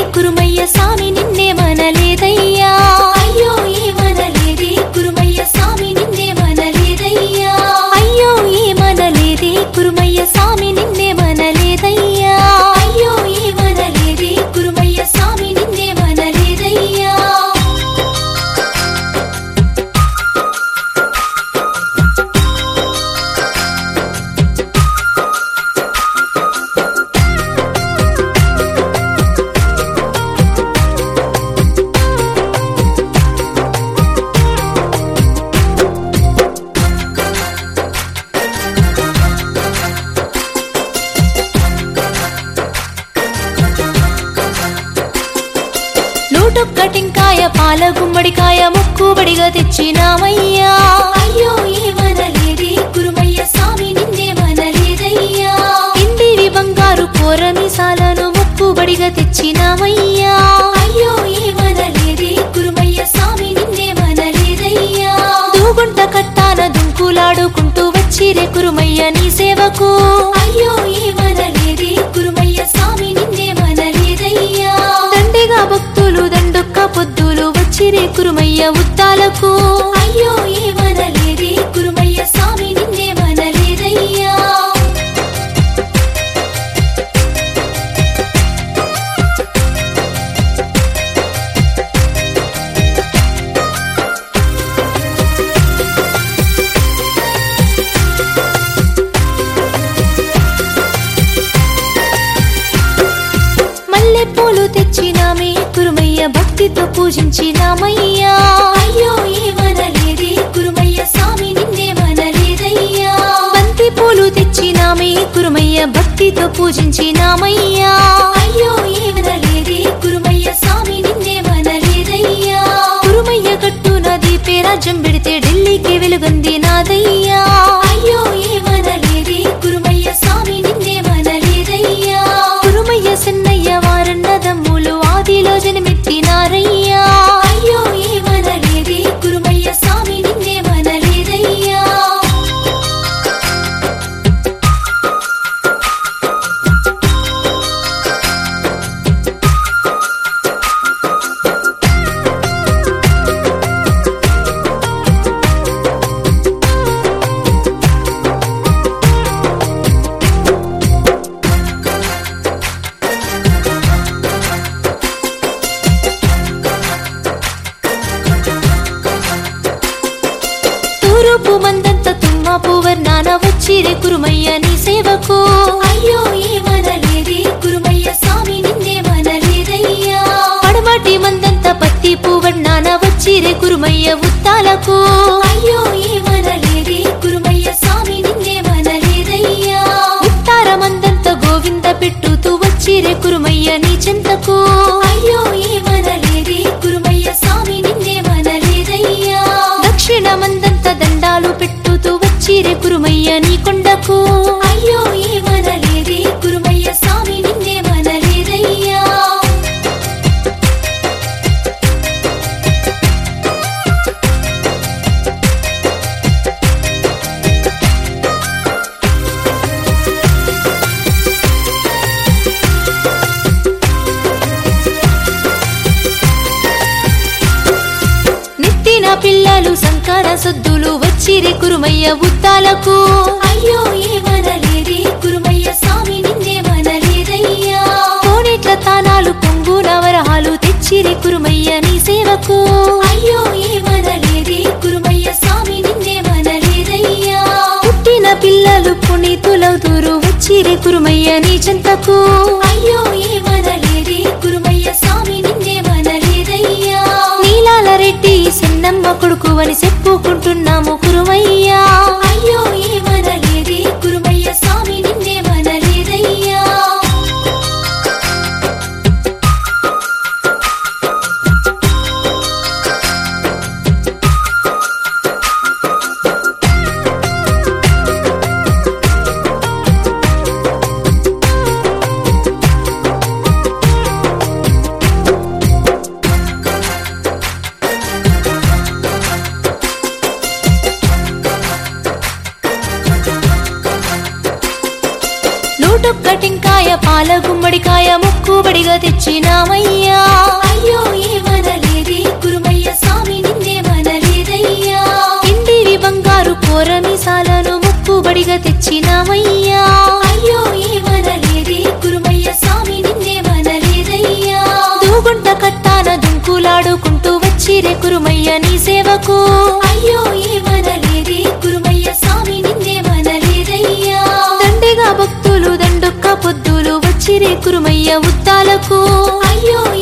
కురుమయ్య స్వామి నిన్నే మనలేదయ్యా అయ్యో ఏమనలేదే కురుమయ్య స్వామి నిన్నే మనలేదయ్యా అయ్యో ఏమనలేదే కురుమయ్య స్వామి నిన్నే మనలేదయ్యా అయ్యో ఏమనలేదే కురుమయ్య స్వామి నిన్నే మనలేదయ్యా నూటొక్కటింకాయ పాల గుమ్మడికాయ ముక్కుబడిగా తెచ్చినామయ్యా అయ్యో ఏమనలేదే కురుమయ్య స్వామి నిన్నే మనలేదయ్యా ఇందిరి బంగారు కోరమిసాలను ముక్కుబడిగా తెచ్చినామయ్యా అయ్యో ఏమనలేదే కురుమయ్య స్వామి నిన్నే మనలేదయ్యా దూగుంట కట్టాన దుంకులాడుకుంటూ వచ్చిరే కురుమయ్య నీ సేవకు అయ్యో ఏమనలేదే కురుమయ్య స్వామి నిన్నే మనలేదయ్యా దండిగా భక్తులు దండొక్క పొద్దులు వచ్చిరే కురుమయ్య ఉత్తాలకు అయ్యో ఏమనలేదే కురుమయ్య స్వామి నిన్నే మనలేదయ్యా మల్లె పూలు తెచ్చినామే కురుమయ్య భక్తితో పూజించినామయ్యా అయ్యో ఏమనలేదే కురుమయ్య స్వామి నిన్నే మనలేదయ్యా బంతి పూలు తెచ్చినామే కురుమయ్య భక్తితో పూజించినామయ్యా అయ్యో ఏమనలేదే కురుమయ్య స్వామి నిన్నే మనలేదయ్యా కురుమయ్య కట్టున దీపే రాజ్యం పెడితే ఢిల్లీకి వెలుగంది నాదయ్యా అయ్యో ఏమనలేదే కురుమయ్య స్వామి నిన్నే మనలేదయ్యా కురుమయ్య సిన్నయ్య వారన్నదమ్ములు ఆదిలో జన్మెత్తినారయ్యా అయ్యో ఏమనలేదే కురుమయ్య స్వామి నిన్నే మనలేదయ్యా తూరుపు మందంత తుమ్మపు వర్ణాన వచ్చిరే కురుమయ్య నీ సేవకు అయ్యో ఏమనలేదే కురుమయ్య స్వామి నిన్నే మనలేదయ్యా పడమటి మందంత పత్తి పువర్ణాన వచ్చిరే కురుమయ్య ఉత్తాలకు అయ్యో ఏమనలేదే కురుమయ్య స్వామి నిన్నే మనలేదయ్యా ఉత్తార మందంత గోవింద పెట్టుతూ వచ్చిరే కురుమయ్య నీ చింతకు అయ్యో ఏమనలేదే కురుమయ్య స్వామి నిన్నే మనలేదయ్యా దక్షిణ మందంత దండాలు పెట్టుతూ వచ్చిరే కురుమయ్య నీ కొండకు అయ్యో ఏమనలేదే కురుమయ్య స్వామి నిన్నే మనలేదయ్యా నెత్తిన పిల్లలు సంకార సొద్దులు వచ్చిరే కురుమయ్య ఉత్తాలకు అయ్యో ఏమనలేదే కురుమయ్య స్వామి నిన్నే మనలేదయ్యా కోనేట్ల తానాలు పొంగు నవరహాలు తెచ్చిరే కురుమయ్య నీ సేవకు అయ్యో ఏమనలేదే కురుమయ్య స్వామి నిన్నే మనలేదయ్యా పుట్టిన పిల్లలు పునీతులవుతూరు వచ్చిరే కురుమయ్య నీ చెంతకు అయ్యో ఏమనలేదే కురుమయ్య స్వామి నిన్నే మనలేదయ్యా నీలాల రెడ్డి సిన్నమ్మ కొడుకు అని చెప్పుకుంటున్నాము కురుమయ్యా అయ్యో ఏమనలేదే కురుమయ్య స్వామి నిన్నే మనలేదయ్యా నూటొక్కటింకాయ పాల గుమ్మడికాయ ముక్కుబడిగా తెచ్చినామయ్యా అయ్యో ఏమనలేదే కురుమయ్య స్వామి నిన్నేమనలేదయ్యా ఇందిరి బంగారు కోరమిసాలను ముక్కుబడిగా తెచ్చినామయ్యా అయ్యో ఏమనలేదే కురుమయ్య స్వామి నిన్నేమనలేదయ్యా దూగుంట కట్టాన దుంకులాడుకుంటూ వచ్చిరే కురుమయ్య నీ సేవకు అయ్యో ఏమనలేదే కురుమయ్య స్వామి నిన్నేమనలేదయ్యా దండిగా భక్తులు దండొక్క పొద్దులు వచ్చిరే కురుమయ్య ఉత్తాలకు అయ్యో